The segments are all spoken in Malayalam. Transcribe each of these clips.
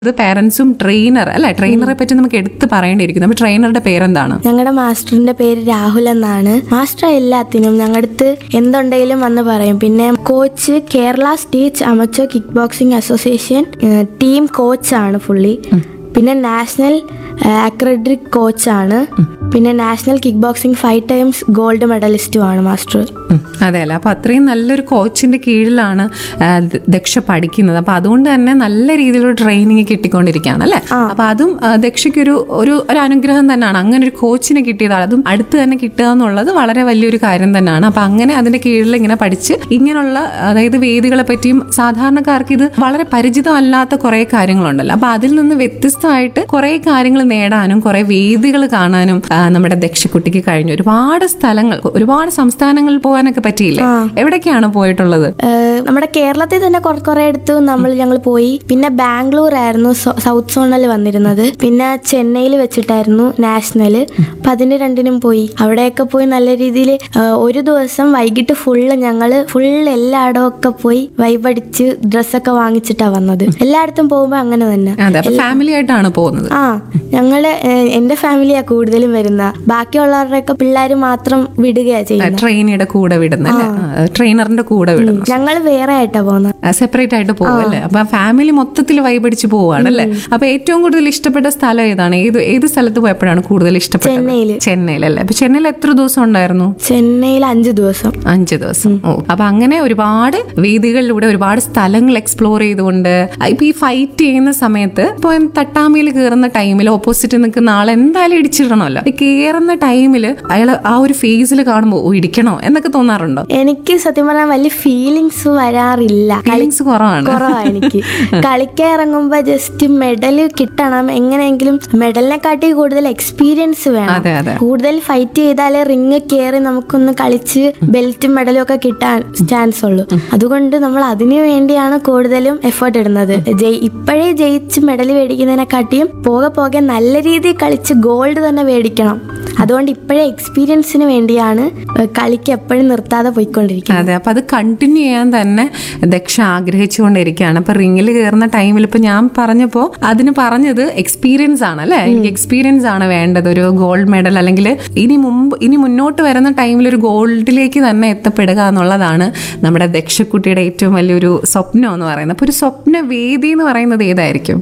ഇത് പാരന്റ്സും ട്രെയിനർ അല്ലെ ട്രെയിനറെ പറ്റി നമുക്ക് എടുത്ത് പറയേണ്ടിയിരിക്കുന്നു അപ്പൊ ട്രെയിനറുടെ പേരെന്താണ് ഞങ്ങളുടെ മാസ്റ്ററിന്റെ പേര് രാഹുൽ എന്നാണ് മാസ്റ്റർ എല്ലാത്തിനും ഞങ്ങളുടെ അടുത്ത് എന്തുണ്ടെങ്കിലും വന്ന് പറയും പിന്നെ coach Kerala state amateur kickboxing association ഏഹ്, ടീം കോച്ചാണ് പുള്ളി പിന്നെ നാഷണൽ അക്രഡിക് കോച്ചാണ് പിന്നെ national kickboxing five times gold മെഡലിസ്റ്റുമാണ് മാസ്റ്റർ ഉം, അതെ അല്ലേ അപ്പൊ അത്രയും നല്ലൊരു കോച്ചിന്റെ കീഴിലാണ് ആ, ദ- ദക്ഷ പഠിക്കുന്നത് അപ്പൊ അതുകൊണ്ട് തന്നെ നല്ല രീതിയിലുള്ള ട്രെയിനിങ് കിട്ടിക്കൊണ്ടിരിക്കുകയാണ് അല്ലേ അപ്പൊ അതും ആ, ദക്ഷയ്ക്കൊരു ഒരു ഒരു അനുഗ്രഹം തന്നെയാണ് അങ്ങനെ ഒരു കോച്ചിനെ കിട്ടിയത് അതും അടുത്ത് തന്നെ കിട്ടുക എന്നുള്ളത് വളരെ വലിയൊരു കാര്യം തന്നെയാണ് അപ്പൊ അങ്ങനെ അതിന്റെ കീഴിൽ ഇങ്ങനെ പഠിച്ച് ഇങ്ങനെയുള്ള അതായത് വേദികളെ പറ്റിയും സാധാരണക്കാർക്ക് ഇത് വളരെ പരിചിതമല്ലാത്ത കുറെ കാര്യങ്ങളുണ്ടല്ലോ അപ്പൊ അതിൽ നിന്ന് വ്യത്യസ്തമായിട്ട് കുറെ കാര്യങ്ങൾ നേടാനും കുറെ വേദികൾ കാണാനും ആ, നമ്മുടെ ദക്ഷക്കുട്ടിക്ക് കഴിഞ്ഞു ഒരുപാട് സ്ഥലങ്ങൾ ഒരുപാട് സംസ്ഥാനങ്ങളിൽ പോകാനൊക്കെ പറ്റിയില്ലേ എവിടേക്കാണ് പോയിട്ടുള്ളത് ഏഹ് നമ്മുടെ കേരളത്തിൽ തന്നെ കുറെ കുറെ അടുത്ത് നമ്മൾ ഞങ്ങൾ പോയി പിന്നെ ബാംഗ്ലൂർ ആയിരുന്നു സൗ- സൗത്ത് സോണിൽ വന്നിരുന്നത് പിന്നെ ചെന്നൈയിൽ വെച്ചിട്ടായിരുന്നു നാഷണല് അപ്പൊ അതിന് രണ്ടിനും പോയി അവിടെയൊക്കെ പോയി നല്ല രീതിയിൽ ഒരു ദിവസം വൈകിട്ട് ഫുള്ള് ഞങ്ങള് ഫുൾ എല്ലായിടവും ഒക്കെ പോയി വൈബടിച്ച് ഡ്രസ്സൊക്കെ വാങ്ങിച്ചിട്ടാ വന്നത് എല്ലായിടത്തും പോകുമ്പോ അങ്ങനെ തന്നെ അതെ അപ്പൊ ഫാമിലി ആയിട്ടാണ് പോകുന്നത് ആ ഞങ്ങള് ഏഹ്, എന്റെ ഫാമിലിയാ കൂടുതലും വരുന്ന ബാക്കിയുള്ളവരുടെയൊക്കെ പിള്ളേർ മാത്രം വിടുകയാ ചെയ്യുന്നത് ട്രെയിനിയുടെ കൂടെ വിടുന്ന അല്ലേ ട്രെയിനറിന്റെ കൂടെ വിടുന്നു ഞങ്ങൾ വേറെ ആയിട്ടാ പോകുന്നത് സെപ്പറേറ്റ് ആയിട്ട് പോകുമല്ലേ അപ്പൊ ഫാമിലി മൊത്തത്തിൽ വൈബടിച്ച് പോവാണല്ലേ അപ്പൊ ഏറ്റവും കൂടുതൽ ഇഷ്ടപ്പെട്ട സ്ഥലം ഏതാണ് ഏത് ഏത് സ്ഥലത്ത് പോയപ്പോഴാണ് കൂടുതൽ ഇഷ്ടപ്പെട്ടത് ചെന്നൈയില്. ചെന്നൈയിലല്ലേ അപ്പൊ ചെന്നൈയിൽ എത്ര ദിവസം ഉണ്ടായിരുന്നു ചെന്നൈയിൽ അഞ്ചു ദിവസം അഞ്ച് ദിവസം ഓ അപ്പൊ അങ്ങനെ ഒരുപാട് വേദികളിലൂടെ ഒരുപാട് സ്ഥലങ്ങൾ എക്സ്പ്ലോർ ചെയ്തുകൊണ്ട് ഇപ്പൊ ഈ ഫൈറ്റ് ചെയ്യുന്ന സമയത്ത് ഇപ്പൊ തട്ടാമയിൽ കയറുന്ന ടൈമിൽ ഓപ്പോസിറ്റ് നിൽക്കുന്ന ആൾ എന്തായാലും ഇടിച്ചിടണമല്ലോ ഈ കയറുന്ന ടൈമിൽ അയാൾ ആ ഒരു ഫേസിൽ കാണുമ്പോൾ ഓ ഇടിക്കണോ എന്നൊക്കെ തോന്നാറുണ്ടോ എനിക്ക് സത്യം പറഞ്ഞാൽ വലിയ ഫീലിങ്സ് വരാറില്ല ഫീലിങ്സ് കുറവാണ് കുറവാ എനിക്ക് കളിക്കാൻ ഇറങ്ങുമ്പോ ജസ്റ്റ് മെഡല് കിട്ടണം എങ്ങനെയെങ്കിലും മെഡലിനെക്കാട്ടി കൂടുതൽ എക്സ്പീരിയൻസ് വേണം അതെ അതെ കൂടുതൽ ഫൈറ്റ് ചെയ്താലേ റിങ് കയറി നമുക്കൊന്ന് കളിച്ച് ബെൽറ്റും മെഡലും ഒക്കെ കിട്ടാൻ ചാൻസ് ഉള്ളൂ അതുകൊണ്ട് നമ്മൾ അതിനു വേണ്ടിയാണ് കൂടുതലും എഫേർട്ട് ഇടുന്നത് ജയി ഇപ്പോഴേ ജയിച്ച് മെഡൽ മേടിക്കുന്നതിനെക്കാട്ടിയും പോകെ പോകെ നല്ല രീതിയിൽ കളിച്ച് ഗോൾഡ് തന്നെ മേടിക്കണം അതുകൊണ്ട് ഇപ്പോഴേ എക്സ്പീരിയൻസിന് വേണ്ടിയാണ് ഏഹ്, കളിക്ക് എപ്പോഴും നിർത്താതെ പോയിക്കൊണ്ടിരിക്കുന്നത് അതെ അപ്പൊ അത് കണ്ടിന്യൂ ചെയ്യാൻ തന്നെ ദക്ഷ ആഗ്രഹിച്ചുകൊണ്ടിരിക്കുകയാണ് അപ്പൊ റിങ്ങിൽ കയറുന്ന ടൈമിൽ ഇപ്പൊ ഞാൻ പറഞ്ഞപ്പോ അതിന് പറഞ്ഞത് എക്സ്പീരിയൻസ് ആണ് അല്ലെ എനിക്ക് എക്സ്പീരിയൻസ് ആണ് വേണ്ടത് ഒരു ഗോൾഡ് മെഡൽ അല്ലെങ്കിൽ ഇനി മുമ്പ് ഇനി മുന്നോട്ട് വരുന്ന ടൈമിൽ ഒരു ഗോൾഡിലേക്ക് തന്നെ എത്തപ്പെടുക എന്നുള്ളതാണ് നമ്മുടെ ദക്ഷക്കുട്ടിയുടെ ഏറ്റവും വലിയൊരു സ്വപ്നം എന്ന് പറയുന്നത് അപ്പൊ ഒരു സ്വപ്ന വേദി എന്ന് പറയുന്നത് ഏതായിരിക്കും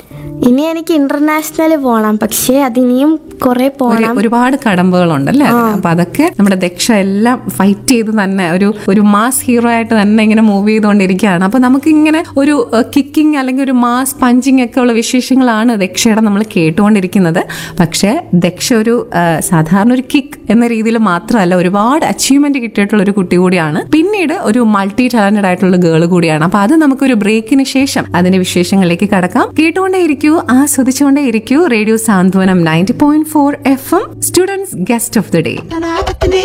ഇനി എനിക്ക് ഇന്റർനാഷണൽ പോണം പക്ഷേ അതിനിയും കുറെ ഒരു- പോണം ഒരുപാട് കടമ്പകളുണ്ടല്ലേ അതിന്. അപ്പൊ അതൊക്കെ നമ്മുടെ ദക്ഷ എല്ലാം ഫൈറ്റ് ചെയ്ത് തന്നെ ഒരു ഒരു മാസ് ഹീറോ ആയിട്ട് തന്നെ ഇങ്ങനെ മൂവ് ചെയ്തുകൊണ്ടിരിക്കുകയാണ് അപ്പൊ നമുക്ക് ഇങ്ങനെ ഒരു കിക്കിംഗ് അല്ലെങ്കിൽ ഒരു മാസ് പഞ്ചിങ് ഒക്കെ ഉള്ള വിശേഷങ്ങളാണ് ദക്ഷയുടെ നമ്മൾ കേട്ടുകൊണ്ടിരിക്കുന്നത് പക്ഷേ ദക്ഷ ഒരു ആ, സാധാരണ ഒരു കിക്ക് എന്ന രീതിയിൽ മാത്രമല്ല ഒരുപാട് അച്ചീവ്മെന്റ് കിട്ടിയിട്ടുള്ള ഒരു കുട്ടി കൂടിയാണ് പിന്നീട് ഒരു മൾട്ടി ടാലന്റഡ് ആയിട്ടുള്ള ഗേൾ കൂടിയാണ് അപ്പൊ അത് നമുക്കൊരു ബ്രേക്കിന് ശേഷം അതിന്റെ വിശേഷങ്ങളിലേക്ക് കടക്കാം കേട്ടുകൊണ്ടേയിരിക്കൂ ആസ്വദിച്ചുകൊണ്ടേയിരിക്കൂ radio Santhwanam ninety point four F M students guest of the day